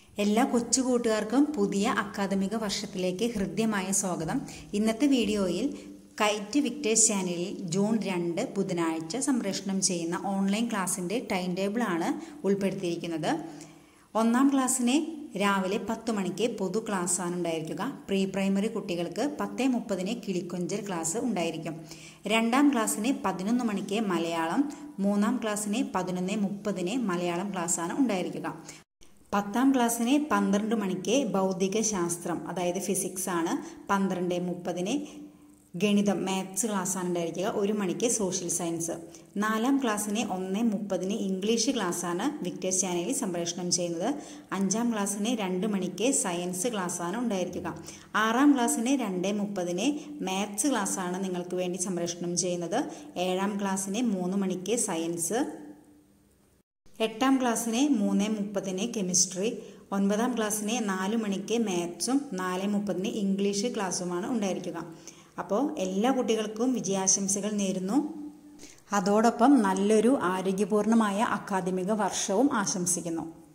എല്ലാ കൊച്ചു കൂട്ടുകാർക്കും പുതിയ അക്കാദമിക വർഷത്തിലേക്ക് ഹൃദ്യമായ സ്വാഗതം ഇന്നത്തെ വീഡിയോയിൽ കൈറ്റ് വിക്ടേഴ്സ് ചാനലിൽ ജൂൺ രണ്ട് ബുധനാഴ്ച സംപ്രേഷണം ചെയ്യുന്ന ഓൺലൈൻ ക്ലാസ്സിൻ്റെ ടൈം ടേബിളാണ് ഉൾപ്പെടുത്തിയിരിക്കുന്നത് ഒന്നാം ക്ലാസ്സിനെ രാവിലെ പത്ത് മണിക്ക് പൊതു ക്ലാസ്സാണ് ഉണ്ടായിരിക്കുക പ്രീ പ്രൈമറി കുട്ടികൾക്ക് പത്ത് മുപ്പതിന് കിളിക്കൊഞ്ചൽ ക്ലാസ് ഉണ്ടായിരിക്കും രണ്ടാം ക്ലാസ്സിന് പതിനൊന്ന് മണിക്ക് മലയാളം മൂന്നാം ക്ലാസ്സിന് പതിനൊന്ന് മുപ്പതിന് മലയാളം ക്ലാസ്സാണ് ഉണ്ടായിരിക്കുക പത്താം ക്ലാസ്സിന് പന്ത്രണ്ട് മണിക്ക് ഭൗതിക ശാസ്ത്രം അതായത് ഫിസിക്സ് ആണ് പന്ത്രണ്ട് മുപ്പതിന് ഗണിതം മാത്സ് ക്ലാസ്സാണ് ഉണ്ടായിരിക്കുക ഒരു മണിക്ക് സോഷ്യൽ സയൻസ് നാലാം ക്ലാസ്സിന് ഒന്ന് മുപ്പതിന് ഇംഗ്ലീഷ് ക്ലാസ്സാണ് വിക്ടേഴ്സ് ചാനലിൽ സംപ്രേഷണം ചെയ്യുന്നത് അഞ്ചാം ക്ലാസ്സിന് രണ്ട് മണിക്ക് സയൻസ് ക്ലാസ്സാണ് ഉണ്ടായിരിക്കുക ആറാം ക്ലാസ്സിന് രണ്ട് മുപ്പതിന് മാത്സ് ക്ലാസ്സാണ് നിങ്ങൾക്ക് വേണ്ടി സംപ്രേഷണം ചെയ്യുന്നത് ഏഴാം ക്ലാസ്സിന് മൂന്ന് മണിക്ക് സയൻസ് എട്ടാം ക്ലാസ്സിന് മൂന്ന് മുപ്പതിന് കെമിസ്ട്രി ഒൻപതാം ക്ലാസ്സിന് നാല് മണിക്ക് മാത്സും നാല് മുപ്പതിന് ഇംഗ്ലീഷ് ക്ലാസ്സുമാണ് ഉണ്ടായിരിക്കുക അപ്പോൾ എല്ലാ കുട്ടികൾക്കും വിജയാശംസകൾ നേരുന്നു അതോടൊപ്പം നല്ലൊരു ആരോഗ്യപൂർണമായ അക്കാദമിക വർഷവും ആശംസിക്കുന്നു